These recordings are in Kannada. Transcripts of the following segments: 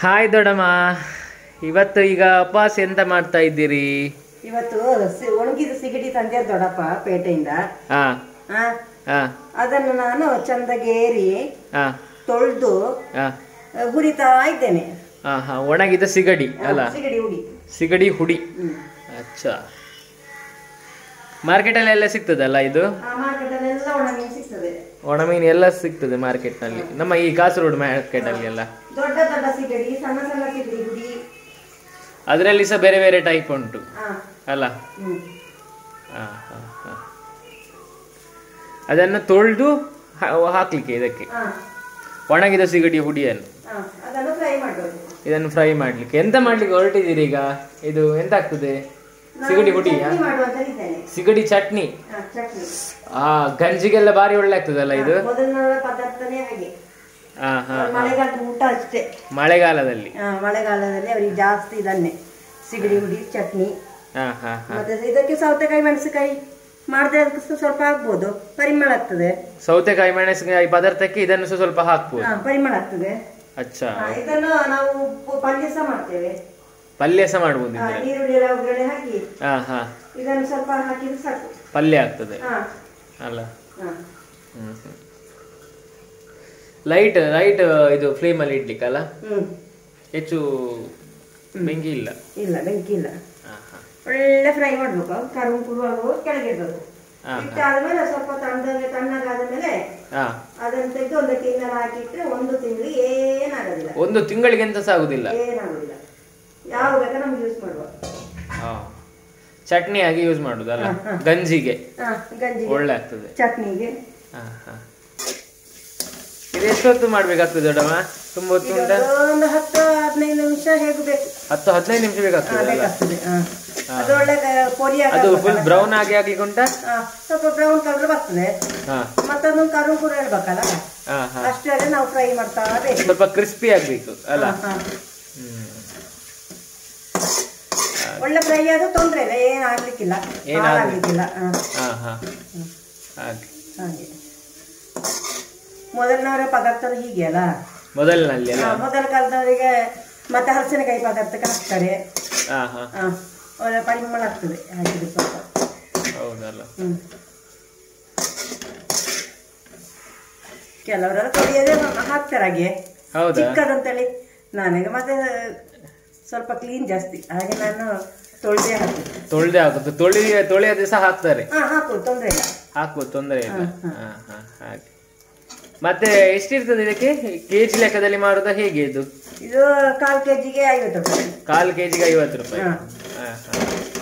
ಹಾಯ್ ದೊಡ್ಡಮ್ಮ ಇವತ್ತು ಈಗ ಉಪವಾಸ ಎಂತ ಮಾಡ್ತಾ ಇದ್ದೀರಿ ಇವತ್ತು ಸಿ- ಒಣಗಿದ ಸಿಗಡಿ ತಂದೆ ದೊಡ್ಡಪ್ಪ ಪೇಟೆಯಿಂದ ಹಾ ಆ, ಹಾ ಅದನ್ನು ನಾನು ಚಂದಗೇರಿ ಹಾ ತೊಳೆದು ಹಾ ಹುರಿತಾ ಇದ್ದೇನೆ ಹಾ ಹಾ ಒಣಗಿದ ಸಿಗಡಿ ಅಲ್ಲ ಸಿಗಡಿ ಹುಡಿ ಸಿಗಡಿ ಹುಡಿ ಹ್ಮ್. ಅಚ್ಚಾ ಮಾರ್ಕೆಟಲ್ಲಿ ಎಲ್ಲ ಸಿಗ್ತದಲ್ಲ ಇದು ಆ ಮಾರ್ಕೆಟಲ್ಲೆಲ್ಲ ಒಣಗಿ ಸಿಗ್ತದೆ ಒಣಮೀನು ಎಲ್ಲ ಸಿಗ್ತದೆ ಮಾರ್ಕೆಟ್ನಲ್ಲಿ ನಮ್ಮ ಈ ಕಾಸರಗೋಡು ಮಾರ್ಕೆಟಲ್ಲಿ ಎಲ್ಲ ದೊಡ್ಡ ದೊಡ್ಡ ಸಿಗಡಿ ಸಣ್ಣ ಸಣ್ಣ ಸಿಗಡಿ ಹುಡಿ ಅದರಲ್ಲಿ ಸಹ ಬೇರೆ ಬೇರೆ ಟೈಪ್ ಉಂಟು ಆ, ಅಲ್ಲ ಹ್ಮ್. ಹಾ ಹಾ ಹಾ ಅದನ್ನು ತೊಳೆದು ಹಾಕ್ಲಿಕ್ಕೆ ಇದಕ್ಕೆ ಆ, ಒಣಗಿದ ಸಿಗಡಿ ಹುಡಿಯನ್ನು ಆ, ಅದನ್ನು ಫ್ರೈ ಮಾಡಬೇಕು ಇದನ್ನು ಫ್ರೈ ಮಾಡ್ಲಿಕ್ಕೆ ಎಂತ ಮಾಡ್ಲಿಕ್ಕೆ ಹೊರಟಿದ್ದೀರಿ ಈಗ ಇದು ಎಂತ ಆಗ್ತದೆ ಸಿಗಡಿ ಹುಡಿ ಚಟ್ನಿ ಮಾಡುವಂತ ಇದ್ದೇನೆ ಸಿಗಡಿ ಚಟ್ನಿ ಆ, ಚಟ್ನಿ ಆ ಗಂಜಿಗೆಲ್ಲ ಬಾರಿ ಒಳ್ಳೆ ಆಗ್ತದಲ್ಲ ಇದು ಮೊದಲಿನ ಪದಾರ್ಥನೇ ಹಾಗೆ ಹಾ ಹಾ ಮಳೆಗಾಲದ ಊಟ ಅಷ್ಟೇ ಮಳೆಗಾಲದಲ್ಲಿ ಆ, ಮಳೆಗಾಲದಲ್ಲಿ ಅವರಿಗೆ ಜಾಸ್ತಿ ಇದನ್ನೇ ಸಿಗಡಿ ಹುಡಿ ಚಟ್ನಿ ಹಾ ಹಾ ಹಾ ಮತ್ತೆ ಇದಕ್ಕೆ ಸೌತೆಕಾಯಿ ಮೆಣಸಿನಕಾಯಿ ಮಾಡಿದ್ರೆ ಅದಕ್ಕೆ ಸ- ಸ್ವಲ್ಪ ಆಗ್ಬೋದು ಪರಿಮಳ ಆಗ್ತದೆ ಸೌತೆಕಾಯಿ ಮೆಣಸಿನಕಾಯಿ ಪದಾರ್ಥಕ್ಕೆ ಇದನ್ನು ಸಹ ಸ್ವಲ್ಪ ಹಾಕ್ಬೋದು ಹಾ, ಪರಿಮಳ ಆಗ್ತದೆ ಅಚ್ಚಾ ಹಾ, ಇದನ್ನು ನಾವು ಉಪ್ಪು ಪಲ್ಯ ಸಹ ಮಾಡ್ತೇವೆ ಪಲ್ಯ ಸಹ ಮಾಡ್ಬೋದು ಹಾ, ಇದ್ರೆ ಈರುಳ್ಳಿ ಎಲ್ಲ ಒಗ್ಗರಣೆ ಹಾಕಿ ಹಾ ಹಾ ಇದನ್ನು ಸ್ವಲ್ಪ ಹಾಕಿದ್ರೆ ಸಾಕು ಪಲ್ಯ ಆಗ್ತದೆ ಹಾ ಅಲ್ಲ ಹಾ ಹ್ಮ್ ಲೈಟ್ ಲೈಟ್ ಇದು ಫ್ಲೇಮಲ್ಲಿ ಇಡ್ಲಿಕ್ಕಲ್ಲ ಹ್ಮ್ ಹೆಚ್ಚು ಬೆಂಕಿ ಇಲ್ಲ ಇಲ್ಲ ಬೆಂಕಿ ಇಲ್ಲ ಹಾ ಹಾ ಒಳ್ಳೆ ಫ್ರೈ ಮಾಡ್ಬೇಕು ಕರುವು ಕುರುವಾಗ ಕೆಳಗೆ ಇಡಬೇಕು ಹಾ, ಇಟ್ಟಾದ್ಮೇಲೆ ಸ್ವಲ್ಪ ತಣ್ಣಗೆ ತಣ್ಣಗಾದ ಮೇಲೆ ಹಾ ಅದನ್ನ ತೆಗೆದು ಒಂದು ಟಿನ್ನಲ್ಲಿ ಹಾಕಿಟ್ರೆ ಒಂದು ತಿಂಗಳಿಗೆ ಏನಾಗೋದಿಲ್ಲ ಒಂದು ತಿಂಗಳಿಗೆ ಎಂತ ಸಹ ಆಗುದಿಲ್ಲ ಏನಾಗೋದಿಲ್ಲ ಯಾವ ಬೇಕಾ ನಮ್ಗೆ ಯೂಸ್ ಮಾಡುವ ಹಾ ಚಟ್ನಿ ಆಗಿ ಯೂಸ್ ಮಾಡುದಲ್ಲ ಹಾ, ಹಾ. ಗಂಜಿಗೆ ಹಾ ಗಂಜಿ ಒಳ್ಳೆ ಆಗ್ತದೆ ಚಟ್ನಿಗೆ ಹಾ ಹಾ ಇದು ಎಷ್ಟೊತ್ತು ಮಾಡ್ಬೇಕಾಗ್ತದೆ ದೊಡ್ಡಮ್ಮ ತುಂಬ ಹೊತ್ತು ಈಗ ಉಂಟಾ ಒಂದು ಹತ್ತು ಹದಿನೈದು ನಿಮಿಷ ಹೇಗೂ ಬೇಕು ಹತ್ತು ಹದಿನೈದು ನಿಮಿಷ ಹಾ, ಬೇಕಾಗ್ತದೆ ಅಲ್ಲ ಬೇಕಾಗ್ತದೆ ಹಾ. ಅದು ಒಳ್ಳೆ ಗ- ಪೊಡಿ ಅದು ಆಗಬೇಕಲ್ಲ. ಫುಲ್ ಬ್ರೌನ್ ಆಗಿ ಆಗ್ಲಿಕ್ಕೆ ಉಂಟಾ ಹಾ, ಸ್ವಲ್ಪ ಬ್ರೌನ್ ಕಲರ್ ಬರ್ತದೆ ಹಾ ಮತ್ತೊಂದು ಕರು ಕೂಡ ಹೇಳ್ಬೇಕಲ್ಲ ಹಾ ಹಾ ಅಷ್ಟೇ ನಾವು ಫ್ರೈ ಮಾಡ್ತಾ ಬೇಕು ಸ್ವಲ್ಪ ಕ್ರಿಸ್ಪಿ ಆಗ್ಬೇಕು ಅಲ್ಲ ಹಾ, ಹಾ. ಹ್ಮ್ ಒಳ್ಳೆ ಫ್ರೈ ಆದ್ರೂ ತೊಂದ್ರೆ ಇಲ್ಲ ಏನ್ ಆಗ್ಲಿಕ್ಕಿಲ್ಲ ಏನ್ ಹಾಳಾಗ್ಲಿಕ್ಕಿಲ್ಲ ಹಾ, ಹಾ ಹಾ ಹಾಗೆ ಹಾಗೆ ಮೊದಲಿನವರ ಪದಾರ್ಥ ಹೀಗೆ ಅಲ್ಲ ಮೊದಲಿನಲ್ಲಿ ಅಲ್ಲ ಹಾ, ಮೊದಲ ಕಾಲದವರಿಗೆ ಮತ್ತೆ ಹಲಸಿನಕಾಯಿ ಪದಾರ್ಥಕ್ಕೆ ಹಾಕ್ತಾರೆ ಹಾ ಹಾ ಹಾ, ಒಳ್ಳೆ ಪರಿಮಳ ಆಗ್ತದೆ ಹಾಕಿದ್ರೆ ಸ್ವಲ್ಪ ಹೌದಲ್ಲ ಹ್ಮ್ ಕೆಲವರೆಲ್ಲ ತೊಳೆಯದೆ ಹಾಕ್ತಾರೆ ಹಾಗೆ ಹೌದಾ ಚಿಕ್ಕದಂತೇಳಿ ನಾನೀಗ ಮತ್ತೆ ಸ್ವಲ್ಪ ಕ್ಲೀನ್ ಜಾಸ್ತಿ ಹಾಗೆ ನಾನು ತೊಳೆದೇ ಹಾಕ್ತೀನಿ ತೊಳ್ದೆ ಆಗುತ್ತೆ ತೊಳಿ ತೊಳೆಯ ದಿವಸ ಹಾಕ್ತಾರೆ ಹಾ ಹಾಕುದು ತೊಂದ್ರೆ ಇಲ್ಲ ಹಾಕ್ಬೋದು ತೊಂದರೆ ಇಲ್ಲ ಹಾ, ಹಾ ಹಾ ಹಾಗೆ ಮತ್ತೆ ಎಷ್ಟಿರ್ತದೆ ಇದಕ್ಕೆ ಕೆಜಿ ಲೆಕ್ಕದಲ್ಲಿ ಮಾರುದಾ ಹೇಗೆ ಇದು ಇದು ಕಾಲ್ ಕೆಜಿಗೆ ಐವತ್ತು ರೂಪಾಯಿ ಕಾಲು ಕೆಜಿಗೆ ಐವತ್ತು ರೂಪಾಯಿ ಹಾ. ಹಾ, ಹಾ.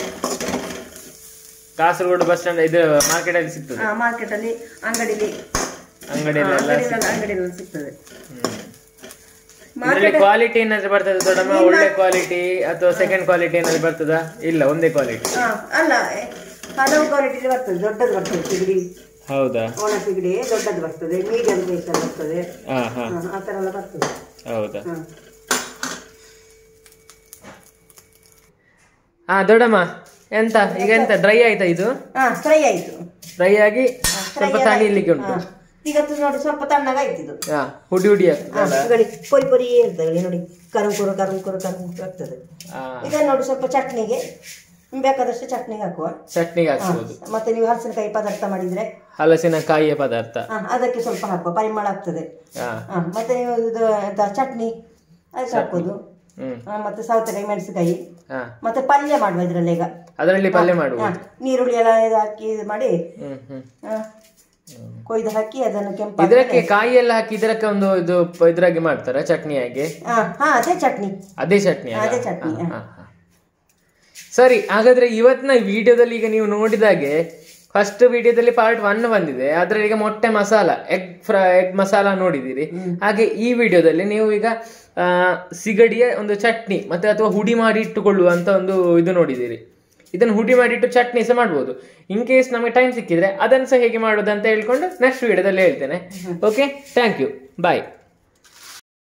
ಕಾಸರಗೋಡು ಬಸ್ ಸ್ಟ್ಯಾಂಡ್ ಇದು ಮಾರ್ಕೆಟ್ ಅಲ್ಲಿ ಸಿಗ್ತದೆ ಹಾ ಮಾರ್ಕೆಟ್ ಅಲ್ಲಿ ಅಂಗಡಿಲಿ ಅಂಗಡಿಯಲ್ಲೆಲ್ಲ ಅಂಗಡಿಯಲ್ಲಿ ಅಂಗಡಿಯಲ್ಲಿ ಸಿಗ್ತದೆ ಇದರಲ್ಲಿ ಮಾರ್ಕೆಟ್ ಕ್ವಾಲಿಟಿ ಏನಾದ್ರು ಬರ್ತದೆ ದೊಡ್ಡಮ್ಮ ಒಳ್ಳೆ ಕ್ವಾಲಿಟಿ ಅಥವಾ ಸೆಕೆಂಡ್ ಕ್ವಾಲಿಟಿ ಏನಾದ್ರು ಬರ್ತದಾ ಇಲ್ಲ ಒಂದೇ ಕ್ವಾಲಿಟಿ ಹಾ ಅಲ್ಲ ಎ, ಹಲವು ಕ್ವಾಲಿಟಿ ಬರ್ತದೆ ದೊಡ್ಡದು ಬರ್ತದೆ ಸಿಗಡಿ ಹೌದಾ ಒಣ ಸಿಗಡಿ ದೊಡ್ಡದು ಬರ್ತದೆ ಮೀಡಿಯಂ ಸೈಜ್ ಬರ್ತದೆ ಹಾ ಹಾ ಹಾ, ಆ ತರ ಎಲ್ಲ ಬರ್ತದೆ ಹೌದಾ ಹಾ. ಹಾ ದೊಡ್ಡಮ್ಮ ಎಂತ ಈಗ ಎಂತ ಡ್ರೈ ಆಯ್ತಾ ಇದು ಹಾ ಫ್ರೈ ಆಯ್ತು ಡ್ರೈ ಆಗಿ ಸ್ವಲ್ಪ Fry ತಣಿಲಿಕ್ಕೆ ಉಂಟು ಹಾ. ಇವತ್ತು ನೋಡಿ ಸ್ವಲ್ಪ ತಣ್ಣಗಾಯ್ತು ಇದು ಹಾ ಹುಡಿ ಹುಡಿ ಹಾ, ಆಗ್ತದಲ್ಲ ನೋಡಿ ಪೊರಿ ಪೊರಿ ಇರ್ತದೆ ನೋಡಿ ಕರುಂ ಕುರು ಕರುಂ ಕುರು ಕರುಂ ಕುರು ಆಗ್ತದೆ ಹಾ ಇದನ್ನ ನೋಡಿ ಸ್ವಲ್ಪ ಚಟ್ನಿಗೆ ಬೇಕಾದಷ್ಟು ಚಟ್ನಿಗೆ ಹಾಕುವ ಚಟ್ನಿಗೆ ಹಾ, ಹಾಕ್ಬೋದು ಮತ್ತೆ ನೀವು ಹಲಸಿನಕಾಯಿ ಪದಾರ್ಥ ಮಾಡಿದ್ರೆ ಹಲಸಿನಕಾಯಿಯ ಪದಾರ್ಥ ಹಾ, ಅದಕ್ಕೆ ಸ್ವಲ್ಪ ಹಾಕುವ ಪರಿಮಳ ಆಗ್ತದೆ ಹಾ ಹಾ, ಮತ್ತೆ ನೀವು ಇದು ಎಂತ ಚಟ್ನಿ ಅದಕ್ಕೆ ಹಾಕೋದು ಹ್ಮ್ ಹಾ, ಮತ್ತೆ ಸೌತೆಕಾಯಿ ಮೆಣಸಿನಕಾಯಿ ಹಾ ಮತ್ತೆ ಪಲ್ಯ ಮಾಡುವ ಇದ್ರಲ್ಲಿ ಈಗ ಅದರಲ್ಲಿ ಪಲ್ಯ ಹಾ, ಮಾಡುವುದು ನೀರುಳ್ಳಿ ಎಲ್ಲ ಇದು ಹಾಕಿ ಇದು ಮಾಡಿ ಹ್ಮ್ ಹ್ಮ್ ಹಾ, ಕೊಯ್ದು ಹಾಕಿ ಅದನ್ನು ಕೆಂಪು ಇದಕ್ಕೆ ಕಾಯಿ ಎಲ್ಲ ಹಾಕಿ ಇದಕ್ಕೆ ಒಂದು ಇದು ಪ- ಇದ್ರಾಗಿ ಮಾಡ್ತಾರ ಚಟ್ನಿಯಾಗಿ ಹಾ ಹಾ ಅದೇ ಚಟ್ನಿ ಅದೇ ಚಟ್ನಿ ಅಲ್ಲ? ಅದೇ ಚಟ್ನಿ, ಹಾ, ಹಾ, ಹಾ. ಸರಿ ಹಾಗಾದ್ರೆ ಇವತ್ತಿನ ವಿಡಿಯೋದಲ್ಲಿ ಈಗ ನೀವು ನೋಡಿದಾಗೆ ಫಸ್ಟ್ ವಿಡಿಯೋದಲ್ಲಿ ಪಾರ್ಟ್ ಒನ್ ಬಂದಿದೆ ಅದ್ರಲ್ಲಿ ಈಗ ಮೊಟ್ಟೆ masala egg fry egg masala ನೋಡಿದಿರಿ ಹಾಗೆ ಈ ವಿಡಿಯೋದಲ್ಲಿ ನೀವು ಈಗ ಆ, ಸಿಗಡಿಯ ಒಂದು ಚಟ್ನಿ ಮತ್ತೆ ಅಥವಾ ಹುಡಿ ಮಾಡಿ ಇಟ್ಟುಕೊಳ್ಳುವಂತ ಒಂದು ಇದು ನೋಡಿದಿರಿ ಇದನ್ನು ಹುಡಿ ಮಾಡಿಟ್ಟು ಚಟ್ನಿ ಸಹ ಮಾಡ್ಬೋದು ಇನ್ ಕೇಸ್ ನಮಗೆ ಟೈಮ್ ಸಿಕ್ಕಿದ್ರೆ ಅದನ್ನು ಸಹ ಹೇಗೆ ಮಾಡೋದು ಅಂತ ಹೇಳ್ಕೊಂಡು ನೆಕ್ಸ್ಟ್ ವಿಡಿಯೋದಲ್ಲಿ ಹೇಳ್ತೇನೆ ಓಕೆ ಥ್ಯಾಂಕ್ ಯು ಬಾಯ್